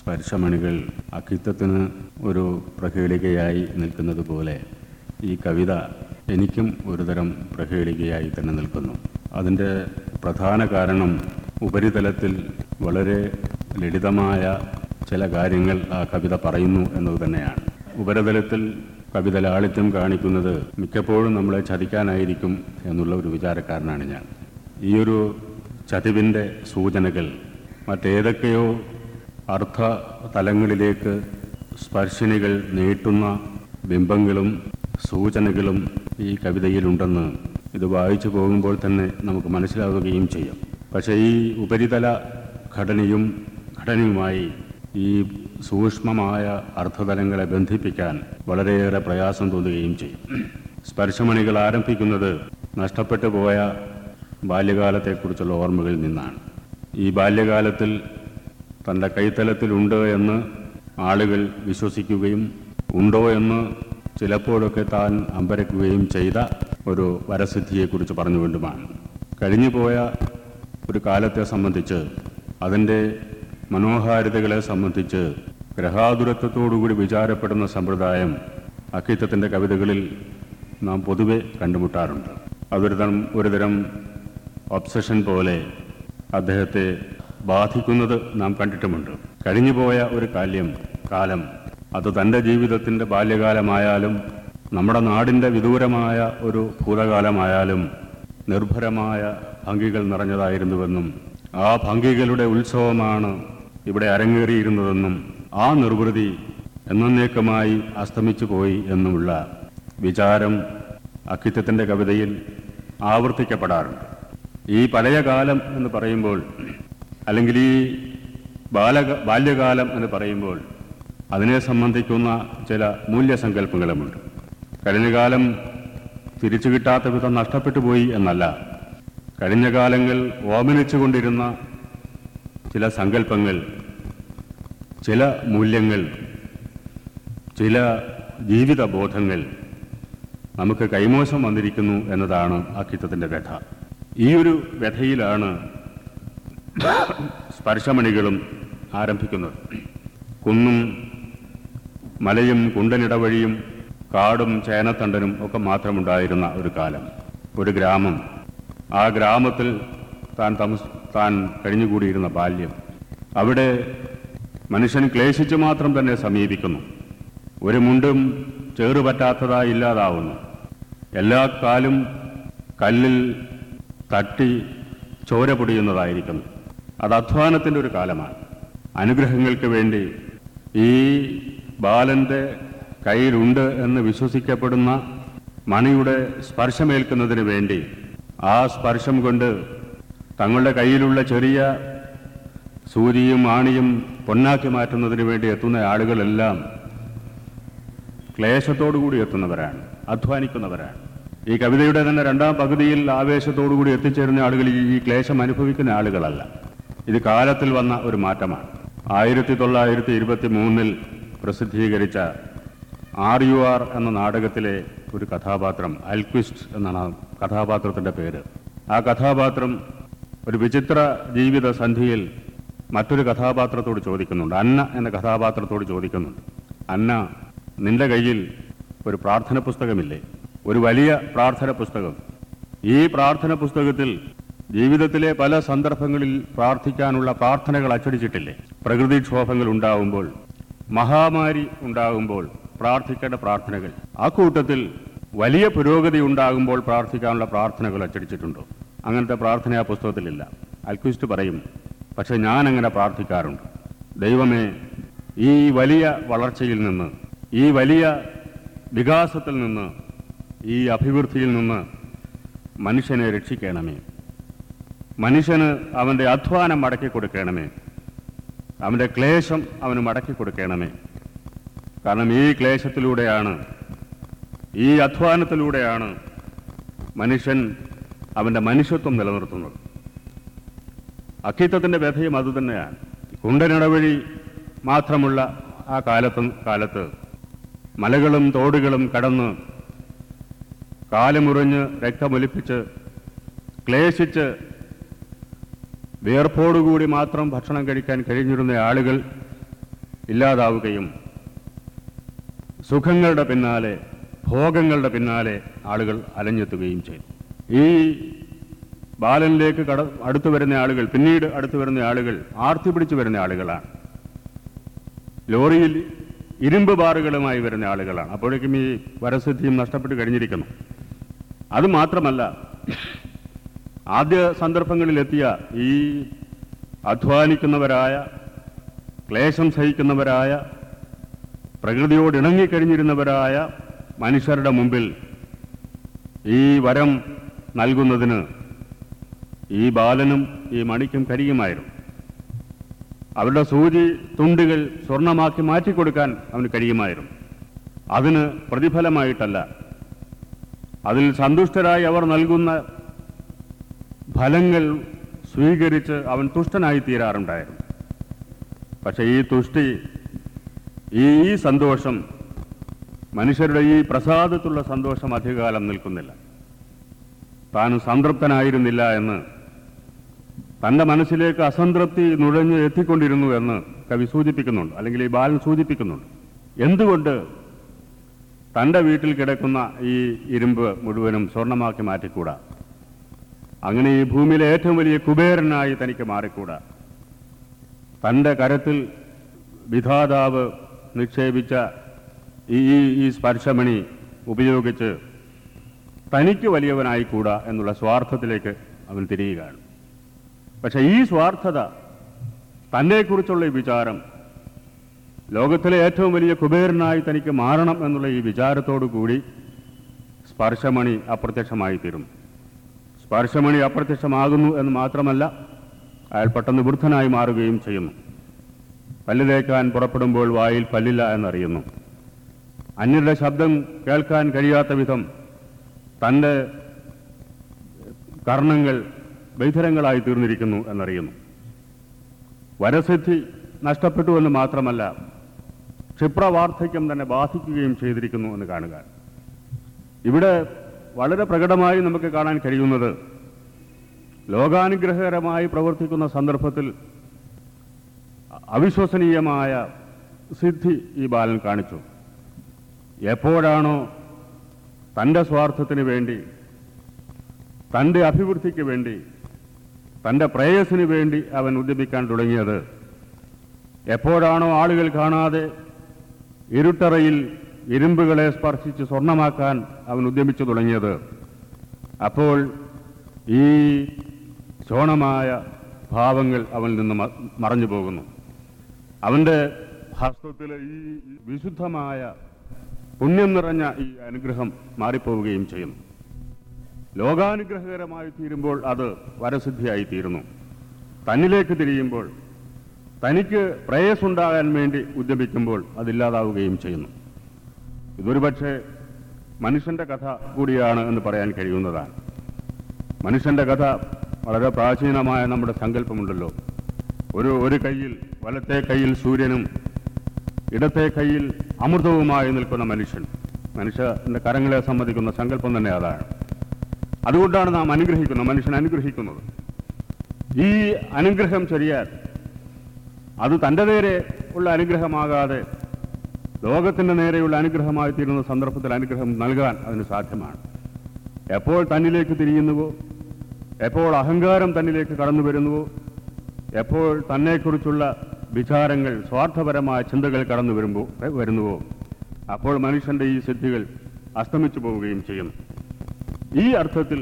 സ്പർശമണികൾ അക്കിത്തത്തിന് ഒരു പ്രഹേളികയായി നിൽക്കുന്നത് പോലെ ഈ കവിത എനിക്കും ഒരുതരം പ്രഹേളികയായി തന്നെ നിൽക്കുന്നു അതിൻ്റെ പ്രധാന കാരണം ഉപരിതലത്തിൽ വളരെ ലളിതമായ ചില കാര്യങ്ങൾ ആ കവിത പറയുന്നു എന്നത് തന്നെയാണ് ഉപരിതലത്തിൽ കവിത ലാളിത്യം കാണിക്കുന്നത് മിക്കപ്പോഴും നമ്മളെ ചതിക്കാനായിരിക്കും എന്നുള്ള ഒരു വിചാരക്കാരനാണ് ഞാൻ ഈ ഒരു ചതിവിൻ്റെ സൂചനകൾ മറ്റേതൊക്കെയോ അർത്ഥ തലങ്ങളിലേക്ക് സ്പർശിനികൾ നീട്ടുന്ന ബിംബങ്ങളും സൂചനകളും ഈ കവിതയിലുണ്ടെന്ന് ഇത് വായിച്ചു പോകുമ്പോൾ തന്നെ നമുക്ക് മനസ്സിലാവുകയും ചെയ്യും പക്ഷേ ഈ ഉപരിതല ഘടനയും ഘടനയുമായി ഈ സൂക്ഷ്മമായ അർത്ഥതലങ്ങളെ ബന്ധിപ്പിക്കാൻ വളരെയേറെ പ്രയാസം തോന്നുകയും ചെയ്യും സ്പർശമണികൾ ആരംഭിക്കുന്നത് നഷ്ടപ്പെട്ടു പോയ ബാല്യകാലത്തെക്കുറിച്ചുള്ള ഓർമ്മകളിൽ നിന്നാണ് ഈ ബാല്യകാലത്തിൽ തൻ്റെ കൈത്തലത്തിലുണ്ട് എന്ന് ആളുകൾ വിശ്വസിക്കുകയും ഉണ്ടോ എന്ന് ചിലപ്പോഴൊക്കെ താൻ അമ്പരക്കുകയും ചെയ്ത ഒരു വരസിദ്ധിയെക്കുറിച്ച് പറഞ്ഞുകൊണ്ടുമാണ് കഴിഞ്ഞുപോയ ഒരു കാലത്തെ സംബന്ധിച്ച് അതിൻ്റെ മനോഹാരിതകളെ സംബന്ധിച്ച് ഗ്രഹാതുരത്വത്തോടുകൂടി വിചാരപ്പെടുന്ന സമ്പ്രദായം അക്കിത്തത്തിൻ്റെ കവിതകളിൽ നാം പൊതുവെ കണ്ടുമുട്ടാറുണ്ട് അതൊരു തരം ഒരുതരം ഒബ്സഷൻ പോലെ അദ്ദേഹത്തെ ബാധിക്കുന്നത് നാം കണ്ടിട്ടുമുണ്ട് കഴിഞ്ഞുപോയ ഒരു കാര്യം കാലം അത് തൻ്റെ ജീവിതത്തിൻ്റെ ബാല്യകാലമായാലും നമ്മുടെ നാടിൻ്റെ വിദൂരമായ ഒരു ഭൂതകാലമായാലും നിർഭരമായ ഭംഗികൾ നിറഞ്ഞതായിരുന്നുവെന്നും ആ ഭംഗികളുടെ ഉത്സവമാണ് ഇവിടെ അരങ്ങേറിയിരുന്നതെന്നും ആ നിർവൃതി എന്നേക്കമായി അസ്തമിച്ചു പോയി എന്നുമുള്ള വിചാരം അക്കിത്തത്തിൻ്റെ കവിതയിൽ ആവർത്തിക്കപ്പെടാറുണ്ട് ഈ പഴയ കാലം എന്ന് പറയുമ്പോൾ അല്ലെങ്കിൽ ഈ ബാലക ബാല്യകാലം എന്ന് പറയുമ്പോൾ അതിനെ സംബന്ധിക്കുന്ന ചില മൂല്യസങ്കല്പങ്ങളുമുണ്ട് കഴിഞ്ഞ കാലം തിരിച്ചു കിട്ടാത്ത വിധം നഷ്ടപ്പെട്ടു പോയി എന്നല്ല കഴിഞ്ഞ കാലങ്ങൾ ഓമനിച്ചുകൊണ്ടിരുന്ന ചില സങ്കല്പങ്ങൾ ചില മൂല്യങ്ങൾ ചില ജീവിതബോധങ്ങൾ നമുക്ക് കൈമോശം വന്നിരിക്കുന്നു എന്നതാണ് അക്കിത്തത്തിൻ്റെ വ്യഥ ഈ ഒരു വ്യഥയിലാണ് സ്പർശമണികളും ആരംഭിക്കുന്നത് കുന്നും മലയും കുണ്ടനിടവഴിയും കാടും ചേനത്തണ്ടനും ഒക്കെ മാത്രമുണ്ടായിരുന്ന ഒരു കാലം ഒരു ഗ്രാമം ആ ഗ്രാമത്തിൽ താൻ താമസ താൻ കഴിഞ്ഞുകൂടിയിരുന്ന ബാല്യം അവിടെ മനുഷ്യൻ ക്ലേശിച്ചു മാത്രം തന്നെ സമീപിക്കുന്നു ഒരു മുണ്ടും ചേറുപറ്റാത്തതായി ഇല്ലാതാവുന്നു എല്ലാ കാലും കല്ലിൽ തട്ടി ചോര പൊടിയുന്നതായിരിക്കുന്നു അത് അധ്വാനത്തിൻ്റെ ഒരു കാലമാണ് അനുഗ്രഹങ്ങൾക്ക് വേണ്ടി ഈ ബാലന്റെ കയ്യിലുണ്ട് എന്ന് വിശ്വസിക്കപ്പെടുന്ന മണിയുടെ സ്പർശമേൽക്കുന്നതിന് വേണ്ടി ആ സ്പർശം കൊണ്ട് തങ്ങളുടെ കയ്യിലുള്ള ചെറിയ സൂചിയും ആണിയും പൊന്നാക്കി മാറ്റുന്നതിന് വേണ്ടി എത്തുന്ന ആളുകളെല്ലാം ക്ലേശത്തോടുകൂടി എത്തുന്നവരാണ് അധ്വാനിക്കുന്നവരാണ് ഈ കവിതയുടെ തന്നെ രണ്ടാം പകുതിയിൽ ആവേശത്തോടുകൂടി എത്തിച്ചേരുന്ന ആളുകൾ ഈ- ഈ ക്ലേശം അനുഭവിക്കുന്ന ആളുകളല്ല ഇത് കാലത്തിൽ വന്ന ഒരു മാറ്റമാണ് ആയിരത്തി തൊള്ളായിരത്തി ഇരുപത്തി മൂന്നിൽ പ്രസിദ്ധീകരിച്ച ആർ യു ആർ എന്ന നാടകത്തിലെ ഒരു കഥാപാത്രം അൽക്വിസ്റ്റ് എന്നാണ് ആ കഥാപാത്രത്തിൻ്റെ പേര് ആ കഥാപാത്രം ഒരു വിചിത്ര ജീവിത സന്ധിയിൽ മറ്റൊരു കഥാപാത്രത്തോട് ചോദിക്കുന്നുണ്ട് അന്ന എന്ന കഥാപാത്രത്തോട് ചോദിക്കുന്നുണ്ട് അന്ന നിന്റെ കയ്യിൽ ഒരു പ്രാർത്ഥന പുസ്തകമില്ലേ ഒരു വലിയ പ്രാർത്ഥന പുസ്തകം ഈ പ്രാർത്ഥന പുസ്തകത്തിൽ ജീവിതത്തിലെ പല സന്ദർഭങ്ങളിൽ പ്രാർത്ഥിക്കാനുള്ള പ്രാർത്ഥനകൾ അച്ചടിച്ചിട്ടില്ലേ പ്രകൃതിക്ഷോഭങ്ങൾ ഉണ്ടാവുമ്പോൾ മഹാമാരി ഉണ്ടാകുമ്പോൾ പ്രാർത്ഥിക്കേണ്ട പ്രാർത്ഥനകൾ ആ കൂട്ടത്തിൽ വലിയ പുരോഗതി ഉണ്ടാകുമ്പോൾ പ്രാർത്ഥിക്കാനുള്ള പ്രാർത്ഥനകൾ അച്ചടിച്ചിട്ടുണ്ടോ അങ്ങനത്തെ പ്രാർത്ഥന ആ പുസ്തകത്തിലില്ല അൽക്വിസ്റ്റ് പറയും പക്ഷെ ഞാൻ അങ്ങനെ പ്രാർത്ഥിക്കാറുണ്ട് ദൈവമേ ഈ വലിയ വളർച്ചയിൽ നിന്ന് ഈ വലിയ വികാസത്തിൽ നിന്ന് ഈ അഭിവൃദ്ധിയിൽ നിന്ന് മനുഷ്യനെ രക്ഷിക്കണമേ മനുഷ്യന് അവൻ്റെ അധ്വാനം മടക്കി കൊടുക്കണമേ അവൻ്റെ ക്ലേശം അവന് മടക്കി കൊടുക്കണമേ കാരണം ഈ ക്ലേശത്തിലൂടെയാണ് ഈ അധ്വാനത്തിലൂടെയാണ് മനുഷ്യൻ അവൻ്റെ മനുഷ്യത്വം നിലനിർത്തുന്നത് അക്കിത്തത്തിൻ്റെ വ്യഥയും അതുതന്നെയാണ് കുണ്ടനിടവഴി മാത്രമുള്ള ആ കാലത്ത് കാലത്ത് മലകളും തോടുകളും കടന്ന് കാലുമുറിഞ്ഞ് രക്തമൊലിപ്പിച്ച് ക്ലേശിച്ച് വിയർപ്പോടുകൂടി മാത്രം ഭക്ഷണം കഴിക്കാൻ കഴിഞ്ഞിരുന്ന ആളുകൾ ഇല്ലാതാവുകയും സുഖങ്ങളുടെ പിന്നാലെ ഭോഗങ്ങളുടെ പിന്നാലെ ആളുകൾ അലഞ്ഞെത്തുകയും ചെയ്തു ഈ ബാലനിലേക്ക് കട അടുത്തു വരുന്ന ആളുകൾ പിന്നീട് അടുത്തു വരുന്ന ആളുകൾ ആർത്തി പിടിച്ചു വരുന്ന ആളുകളാണ് ലോറിയിൽ ഇരുമ്പ് ബാറുകളുമായി വരുന്ന ആളുകളാണ് അപ്പോഴേക്കും ഈ വരസിദ്ധിയും നഷ്ടപ്പെട്ട് കഴിഞ്ഞിരിക്കുന്നു അത് മാത്രമല്ല ആദ്യ സന്ദർഭങ്ങളിലെത്തിയ ഈ അധ്വാനിക്കുന്നവരായ ക്ലേശം സഹിക്കുന്നവരായ പ്രകൃതിയോട് ഇണങ്ങിക്കഴിഞ്ഞിരുന്നവരായ മനുഷ്യരുടെ മുമ്പിൽ ഈ വരം നൽകുന്നതിന് ഈ ബാലനും ഈ മണിക്കും കരിയുമായിരുന്നു അവരുടെ സൂചി തുണ്ടുകൾ സ്വർണമാക്കി മാറ്റിക്കൊടുക്കാൻ അവന് കഴിയുമായിരുന്നു അതിന് പ്രതിഫലമായിട്ടല്ല അതിൽ സന്തുഷ്ടരായി അവർ നൽകുന്ന ഫലങ്ങൾ സ്വീകരിച്ച് അവൻ തുഷ്ടനായി തീരാറുണ്ടായിരുന്നു പക്ഷെ ഈ തുഷ്ടി ഈ ഈ സന്തോഷം മനുഷ്യരുടെ ഈ പ്രസാദത്തുള്ള സന്തോഷം അധികകാലം നിൽക്കുന്നില്ല താൻ സംതൃപ്തനായിരുന്നില്ല എന്ന് തന്റെ മനസ്സിലേക്ക് അസംതൃപ്തി നുഴഞ്ഞ് എത്തിക്കൊണ്ടിരുന്നു എന്ന് കവി സൂചിപ്പിക്കുന്നുണ്ട് അല്ലെങ്കിൽ ഈ ബാലൻ സൂചിപ്പിക്കുന്നുണ്ട് എന്തുകൊണ്ട് തന്റെ വീട്ടിൽ കിടക്കുന്ന ഈ ഇരുമ്പ് മുഴുവനും സ്വർണമാക്കി മാറ്റിക്കൂടാ അങ്ങനെ ഈ ഭൂമിയിലെ ഏറ്റവും വലിയ കുബേരനായി തനിക്ക് മാറിക്കൂടാ തന്റെ കരത്തിൽ വിധാതാവ് നിക്ഷേപിച്ച ഈ ഈ- ഈ സ്പർശമണി ഉപയോഗിച്ച് തനിക്ക് വലിയവനായിക്കൂടാ എന്നുള്ള സ്വാർത്ഥത്തിലേക്ക് അവൻ തിരിയുകയാണ് പക്ഷെ ഈ സ്വാർത്ഥത തന്നെക്കുറിച്ചുള്ള ഈ വിചാരം ലോകത്തിലെ ഏറ്റവും വലിയ കുബേരനായി തനിക്ക് മാറണം എന്നുള്ള ഈ വിചാരത്തോടു കൂടി സ്പർശമണി അപ്രത്യക്ഷമായി തീരുന്നു സ്പർശമണി അപ്രത്യക്ഷമാകുന്നു എന്ന് മാത്രമല്ല അയാൾ പെട്ടെന്ന് വൃദ്ധനായി മാറുകയും ചെയ്യുന്നു പല്ല് തേക്കാൻ പുറപ്പെടുമ്പോൾ വായിൽ പല്ലില്ല എന്നറിയുന്നു അന്യരുടെ ശബ്ദം കേൾക്കാൻ കഴിയാത്ത വിധം തൻ്റെ കർണങ്ങൾ വൈധരങ്ങളായി തീർന്നിരിക്കുന്നു എന്നറിയുന്നു വരസിദ്ധി നഷ്ടപ്പെട്ടു എന്ന് മാത്രമല്ല ക്ഷിപ്രവാർദ്ധക്യം തന്നെ ബാധിക്കുകയും ചെയ്തിരിക്കുന്നു എന്ന് കാണുക ഇവിടെ വളരെ പ്രകടമായി നമുക്ക് കാണാൻ കഴിയുന്നത് ലോകാനുഗ്രഹകരമായി പ്രവർത്തിക്കുന്ന സന്ദർഭത്തിൽ അവിശ്വസനീയമായ സിദ്ധി ഈ ബാലൻ കാണിച്ചു എപ്പോഴാണോ തൻ്റെ സ്വാർത്ഥത്തിന് വേണ്ടി തൻ്റെ അഭിവൃദ്ധിക്ക് വേണ്ടി തൻ്റെ പ്രേയസിന് വേണ്ടി അവൻ ഉദ്യമിക്കാൻ തുടങ്ങിയത് എപ്പോഴാണോ ആളുകൾ കാണാതെ ഇരുട്ടറയിൽ ഇരുമ്പുകളെ സ്പർശിച്ച് സ്വർണമാക്കാൻ അവൻ ഉദ്യമിച്ചു തുടങ്ങിയത് അപ്പോൾ ഈ ശോണമായ ഭാവങ്ങൾ അവനിൽ നിന്ന് മ- മറഞ്ഞു പോകുന്നു അവന്റെ ഹസ്തത്തിലെ ഈ വിശുദ്ധമായ പുണ്യം നിറഞ്ഞ ഈ അനുഗ്രഹം മാറിപ്പോവുകയും ചെയ്യുന്നു ലോകാനുഗ്രഹകരമായി തീരുമ്പോൾ അത് വരസിദ്ധിയായി തീരുന്നു തന്നിലേക്ക് തിരിയുമ്പോൾ തനിക്ക് പ്രേയസുണ്ടാകാൻ വേണ്ടി ഉദ്യമിക്കുമ്പോൾ അതില്ലാതാവുകയും ചെയ്യുന്നു ഇതൊരു പക്ഷേ മനുഷ്യന്റെ കഥ കൂടിയാണ് എന്ന് പറയാൻ കഴിയുന്നതാണ് മനുഷ്യന്റെ കഥ വളരെ പ്രാചീനമായ നമ്മുടെ സങ്കല്പമുണ്ടല്ലോ ഒരു ഒരു കയ്യിൽ വലത്തെ കയ്യിൽ സൂര്യനും ഇടത്തെ കയ്യിൽ അമൃതവുമായി നിൽക്കുന്ന മനുഷ്യൻ മനുഷ്യന്റെ കരങ്ങളെ സംബന്ധിക്കുന്ന സങ്കല്പം തന്നെ അതാണ് അതുകൊണ്ടാണ് നാം അനുഗ്രഹിക്കുന്നത് മനുഷ്യൻ അനുഗ്രഹിക്കുന്നത് ഈ അനുഗ്രഹം ശരിയാൽ അത് തൻ്റെ നേരെ ഉള്ള അനുഗ്രഹമാകാതെ ലോകത്തിന്റെ നേരെയുള്ള അനുഗ്രഹമായി തീരുന്ന സന്ദർഭത്തിൽ അനുഗ്രഹം നൽകാൻ അതിന് സാധ്യമാണ് എപ്പോൾ തന്നിലേക്ക് തിരിയുന്നുവോ എപ്പോൾ അഹങ്കാരം തന്നിലേക്ക് കടന്നു വരുന്നുവോ എപ്പോൾ തന്നെക്കുറിച്ചുള്ള വിചാരങ്ങൾ സ്വാർത്ഥപരമായ ചിന്തകൾ കടന്നു വരുമ്പോൾ വരുന്നുവോ അപ്പോൾ മനുഷ്യന്റെ ഈ സിദ്ധികൾ അസ്തമിച്ചു പോവുകയും ചെയ്യുന്നു ഈ അർത്ഥത്തിൽ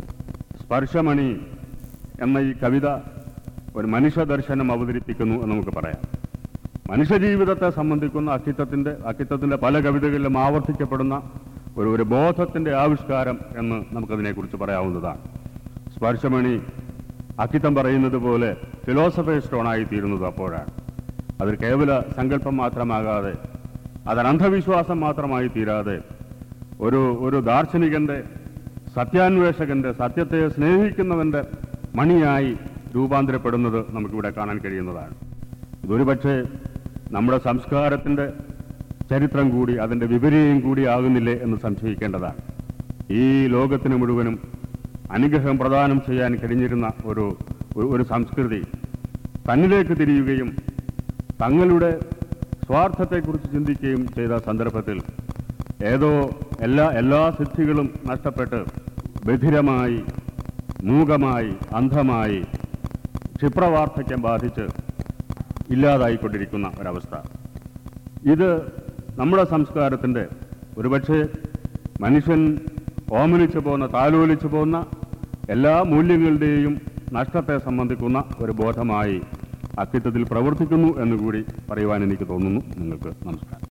സ്പർശമണി എന്ന ഈ കവിത ഒരു മനുഷ്യ ദർശനം അവതരിപ്പിക്കുന്നു എന്ന് നമുക്ക് പറയാം മനുഷ്യജീവിതത്തെ സംബന്ധിക്കുന്ന അക്കിത്തത്തിന്റെ അക്കിത്തത്തിന്റെ പല കവിതകളിലും ആവർത്തിക്കപ്പെടുന്ന ഒരു ഒരു ബോധത്തിന്റെ ആവിഷ്കാരം എന്ന് നമുക്കതിനെക്കുറിച്ച് പറയാവുന്നതാണ് സ്പർശമണി അക്കിത്തം പറയുന്നത് പോലെ ഫിലോസഫി സ്റ്റോണായി തീരുന്നത് അപ്പോഴാണ് അതൊരു കേവല സങ്കല്പം മാത്രമാകാതെ അതൊരു അന്ധവിശ്വാസം മാത്രമായി തീരാതെ ഒരു ഒരു ദാർശനികന്റെ സത്യാന്വേഷകന്റെ സത്യത്തെ സ്നേഹിക്കുന്നവന്റെ മണിയായി രൂപാന്തരപ്പെടുന്നത് നമുക്കിവിടെ കാണാൻ കഴിയുന്നതാണ് ഇതൊരു പക്ഷേ നമ്മുടെ സംസ്കാരത്തിന്റെ ചരിത്രം കൂടി അതിന്റെ വിപരീയം കൂടി ആകുന്നില്ലേ എന്ന് സംശയിക്കേണ്ടതാണ് ഈ ലോകത്തിന് മുഴുവനും അനുഗ്രഹം പ്രദാനം ചെയ്യാൻ കഴിഞ്ഞിരുന്ന ഒരു ഒരു- ഒരു സംസ്കൃതി തന്നിലേക്ക് തിരിയുകയും തങ്ങളുടെ സ്വാർത്ഥത്തെക്കുറിച്ച് ചിന്തിക്കുകയും ചെയ്ത സന്ദർഭത്തിൽ ഏതോ എല്ലാ എല്ലാ സിദ്ധികളും നഷ്ടപ്പെട്ട് ബധിരമായി മൂകമായി അന്ധമായി ക്ഷിപ്രവാർദ്ധക്യം ബാധിച്ച് ഇല്ലാതായിക്കൊണ്ടിരിക്കുന്ന ഒരവസ്ഥ ഇത് നമ്മുടെ സംസ്കാരത്തിൻ്റെ ഒരുപക്ഷെ മനുഷ്യൻ ഓമനിച്ചു പോകുന്ന താലോലിച്ചു പോകുന്ന എല്ലാ മൂല്യങ്ങളുടെയും നഷ്ടത്തെ സംബന്ധിക്കുന്ന ഒരു ബോധമായി അക്കിത്തത്തിൽ പ്രവർത്തിക്കുന്നു എന്നുകൂടി പറയുവാൻ എനിക്ക് തോന്നുന്നു നിങ്ങൾക്ക് നമസ്കാരം